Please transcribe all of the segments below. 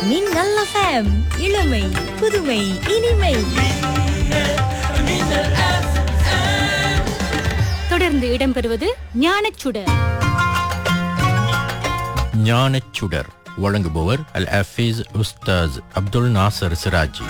மின்னல் FM இளமை புதுமை இனிமை தொடர்ந்து இடம்பெறுவது ஞானச்சுடர் ஞானச்சுடர் வழங்குபவர் அல் ஹஃபீஸ் உஸ்தாஸ் அப்துல் நாசர் சிராஜி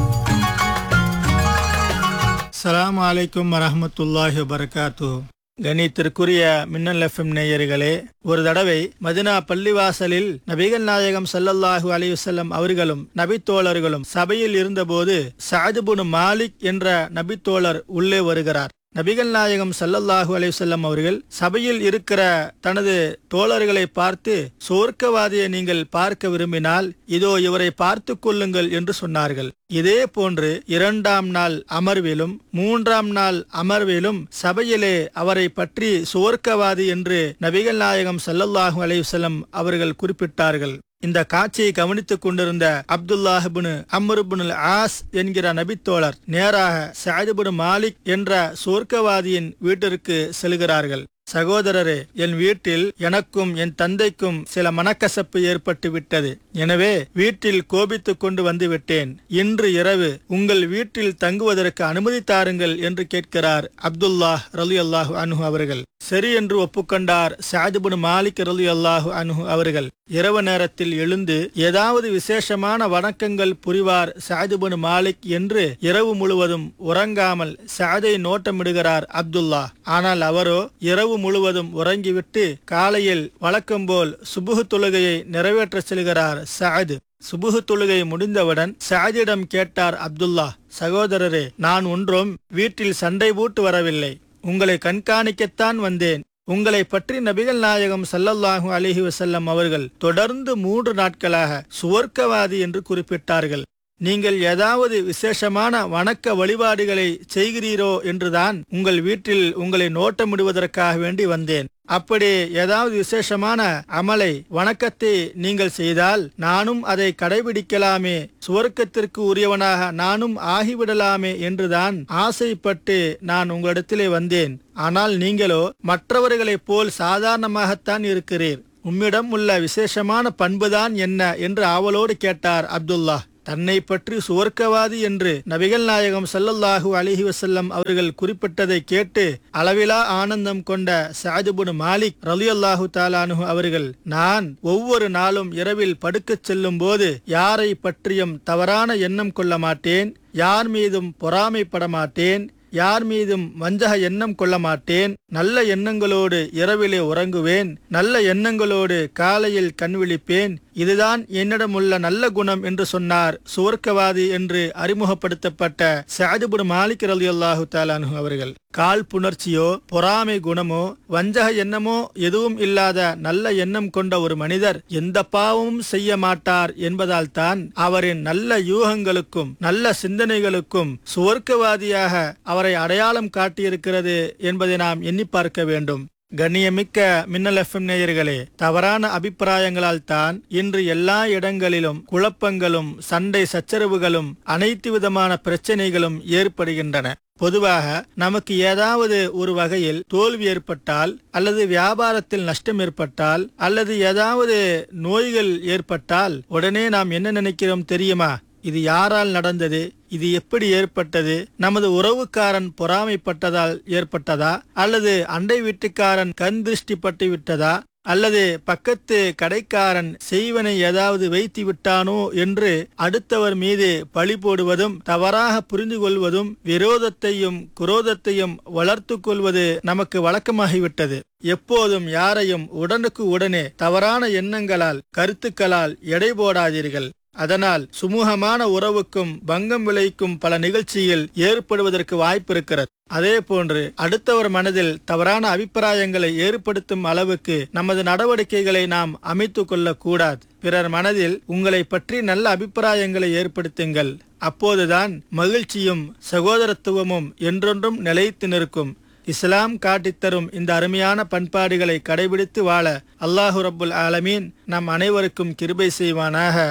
அஸ்ஸலாமு அலைக்கும் வரஹ்மத்துல்லாஹி வபரகாத்து கணித்திற்குரிய மின்னல் எஃப்எம் நேயர்களே ஒரு தடவை மதினா பள்ளிவாசலில் நபிகள் நாயகம் ஸல்லல்லாஹு அலைஹி வஸல்லம் அவர்களும் நபித்தோழர்களும் சபையில் இருந்தபோது சாதுபுன் மாலிக் என்ற நபித்தோழர் உள்ளே வருகிறார் நபிகள் நாயகம் ஸல்லல்லாஹு அலைஹி வஸல்லம் அவர்கள் சபையில் இருக்கிற தனது தோழர்களை பார்த்து சொர்க்கவாதியை நீங்கள் பார்க்க விரும்பினால் இதோ இவரை பார்த்து கொள்ளுங்கள் என்று சொன்னார்கள் இதே போன்று இரண்டாம் நாள் அமர்விலும் மூன்றாம் நாள் அமர்விலும் சபையிலே அவரை பற்றி சுவர்க்கவாதி என்று நபிகள் நாயகம் ஸல்லல்லாஹு அலைஹி வஸல்லம் அவர்கள் குறிப்பிட்டார்கள் இந்த காட்சியை கவனித்துக் கொண்டிருந்த அப்துல்லாஹிபுனு அம்ருபுனுல் ஆஸ் என்கிற நபித்தோழர் நேராக சாதிபுனு மாலிக் என்ற சொர்க்கவாதியின் வீட்டிற்கு செல்கிறார்கள் சகோதரரே என் வீட்டில் எனக்கும் என் தந்தைக்கும் சில மனக்கசப்பு ஏற்பட்டு விட்டது எனவே வீட்டில் கோபித்துக் கொண்டு வந்து விட்டேன் இன்று இரவு உங்கள் வீட்டில் தங்குவதற்கு அனுமதி தாருங்கள் என்று கேட்கிறார் அப்துல்லாஹ் ரலி அல்லாஹு அனுஹு அவர்கள் சரி என்று ஒப்புக்கொண்டார் சாதிபுன் மாலிக் ரலி அல்லாஹு அனுஹு அவர்கள் இரவு நேரத்தில் எழுந்து ஏதாவது விசேஷமான வணக்கங்கள் புரிவார் சாதிபுன் மாலிக் என்று இரவு முழுவதும் உறங்காமல் சாதை நோட்டமிடுகிறார் அப்துல்லா ஆனால் அவரோ இரவு முழுவதும் உறங்கிவிட்டு காலையில் வழக்கம்போல் சுபுகு தொழுகையை நிறைவேற்ற செல்கிறார் சாது சுபுகு தொழுகை முடிந்தவுடன் சாதியிடம் கேட்டார் அப்துல்லா சகோதரரே நான் ஒன்றும் வீட்டில் சண்டை போட்டு வரவில்லை உங்களை கண்காணிக்கத்தான் வந்தேன் உங்களை பற்றி நபிகள் நாயகம் சல்லல்லாஹு அலிஹி வசல்லம் அவர்கள் தொடர்ந்து மூன்று நாட்களாக சுவர்க்கவாதி என்று குறிப்பிட்டார்கள் நீங்கள் ஏதாவது விசேஷமான வணக்க வழிபாடுகளை செய்கிறீரோ என்றுதான் உங்கள் வீட்டில் உங்களை நோட்டமிடுவதற்காக வேண்டி வந்தேன் அப்படி ஏதாவது விசேஷமான அமலை வணக்கத்தை நீங்கள் செய்தால் நானும் அதை கடைபிடிக்கலாமே சுவர்க்கத்திற்கு உரியவனாக நானும் ஆகிவிடலாமே என்றுதான் ஆசைப்பட்டு நான் உங்களிடத்திலே வந்தேன் ஆனால் நீங்களோ மற்றவர்களைப் போல் சாதாரணமாகத்தான் இருக்கிறீர் உம்மிடம் உள்ள விசேஷமான பண்புதான் என்ன என்று ஆவலோடு கேட்டார் அப்துல்லா தன்னை பற்றி சுவர்க்கவாதி என்று நபிகள் நாயகம் சல்லல்லாஹு அலிஹி வசல்லம் அவர்கள் குறிப்பிட்டதை கேட்டு அளவிலா ஆனந்தம் கொண்ட சாஜிபுன் மாலிக் ரலியல்லாஹு தாலானு அவர்கள் நான் ஒவ்வொரு நாளும் இரவில் படுக்கச் செல்லும் போது யாரை பற்றியும் தவறான எண்ணம் கொள்ள மாட்டேன் யார் மீதும் பொறாமைப்பட மாட்டேன் யார் மீதும் வஞ்சக எண்ணம் கொள்ள மாட்டேன் நல்ல எண்ணங்களோடு இரவிலே உறங்குவேன் நல்ல எண்ணங்களோடு காலையில் கண் விழிப்பேன் இதுதான் என்னிடமுள்ள நல்ல குணம் என்று சொன்னார் சுவர்க்கவாதி என்று அறிமுகப்படுத்தப்பட்ட சாதிபுன் மாலிக் ரலி அல்லாஹு தாலானு அவர்கள் கால் புணர்ச்சியோ பொறாமை குணமோ வஞ்சக எண்ணமோ எதுவும் இல்லாத நல்ல எண்ணம் கொண்ட ஒரு மனிதர் எந்த பாவமும் செய்ய மாட்டார் என்பதால் தான் அவரின் நல்ல யூகங்களுக்கும் நல்ல சிந்தனைகளுக்கும் சுவர்க்கவாதியாக அவரை அடையாளம் காட்டியிருக்கிறது என்பதை நாம் எண்ணி பார்க்க வேண்டும் கண்ணியமிக்க மின்னல் எஃப்எம் நேயர்களே தவறான அபிப்பிராயங்களால் தான் இன்று எல்லா இடங்களிலும் குழப்பங்களும் சண்டை சச்சரவுகளும் அனைத்து விதமான பிரச்சனைகளும் ஏற்படுகின்றன பொதுவாக நமக்கு ஏதாவது ஒரு வகையில் தோல்வி ஏற்பட்டால் அல்லது வியாபாரத்தில் நஷ்டம் ஏற்பட்டால் அல்லது ஏதாவது நோய்கள் ஏற்பட்டால் உடனே நாம் என்ன நினைக்கிறோம் தெரியுமா இது யாரால் நடந்தது இது எப்படி ஏற்பட்டது நமது உறவுக்காரன் பொறாமைப்பட்டதால் ஏற்பட்டதா அல்லது அண்டை வீட்டுக்காரன் கண் திருஷ்டி பட்டு விட்டதா அல்லது பக்கத்து கடைக்காரன் செய்வனை ஏதாவது வைத்து விட்டானோ என்று அடுத்தவர் மீது பழி போடுவதும் தவறாக புரிந்து கொள்வதும் விரோதத்தையும் குரோதத்தையும் வளர்த்து கொள்வது நமக்கு வழக்கமாகிவிட்டது எப்போதும் யாரையும் உடனுக்கு உடனே தவறான எண்ணங்களால் கருத்துக்களால் எடை போடாதீர்கள் அதனால் சுமூகமான உறவுக்கும் பங்கம் விளைக்கும் பல நிகழ்ச்சியில் ஏற்படுவதற்கு வாய்ப்பு இருக்கிறது அதே போன்று அடுத்தவர் மனதில் தவறான அபிப்பிராயங்களை ஏற்படுத்தும் அளவுக்கு நமது நடவடிக்கைகளை நாம் அமைத்து கொள்ளக்கூடாது பிறர் மனதில் உங்களை பற்றி நல்ல அபிப்பிராயங்களை ஏற்படுத்துங்கள் அப்போதுதான் மகிழ்ச்சியும் சகோதரத்துவமும் என்றொன்றும் நிலைத்து நிற்கும் இஸ்லாம் காட்டித்தரும் இந்த அருமையான பண்பாடுகளை கடைபிடித்து வாழ அல்லாஹு ரப்புல் ஆலமீன் நம் அனைவருக்கும் கிருபை செய்வானாக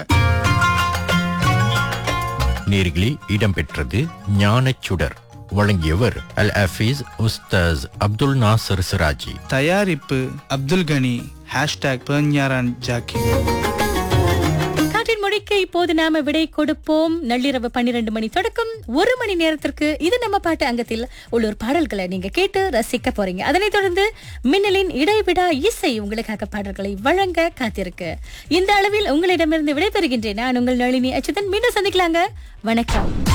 நேர்களே இடம்பெற்றது ஞானச்சுடர் வழங்கியவர் அல் ஹஃபீஸ் உஸ்தாஸ் அப்துல் நாசர் சிராஜி தயாரிப்பு அப்துல் கனி ஹேஷ்டாக் பெர்ஞாரான் ஜாக்கி காற்றின் மொழி கேள்விக்கு இப்போது நாம விடை கொடுப்போம் நள்ளிரவு பன்னிரண்டு மணி தொடக்கம் ஒரு மணி நேரத்திற்கு இது நம்ம பாட்டு அங்கத்தில் உள்ளூர் பாடல்களை நீங்க கேட்டு ரசிக்க போறீங்க அதனைத் தொடர்ந்து மின்னலின் இடைவிடா இசை உங்களுக்காக பாடல்களை வழங்க காத்திருக்கு இந்த அளவில் உங்களிடமிருந்து விடைபெறுகின்றேன் நான் உங்கள் நளினி அச்சுதன் மீண்டும் சந்திக்கலாங்க வணக்கம்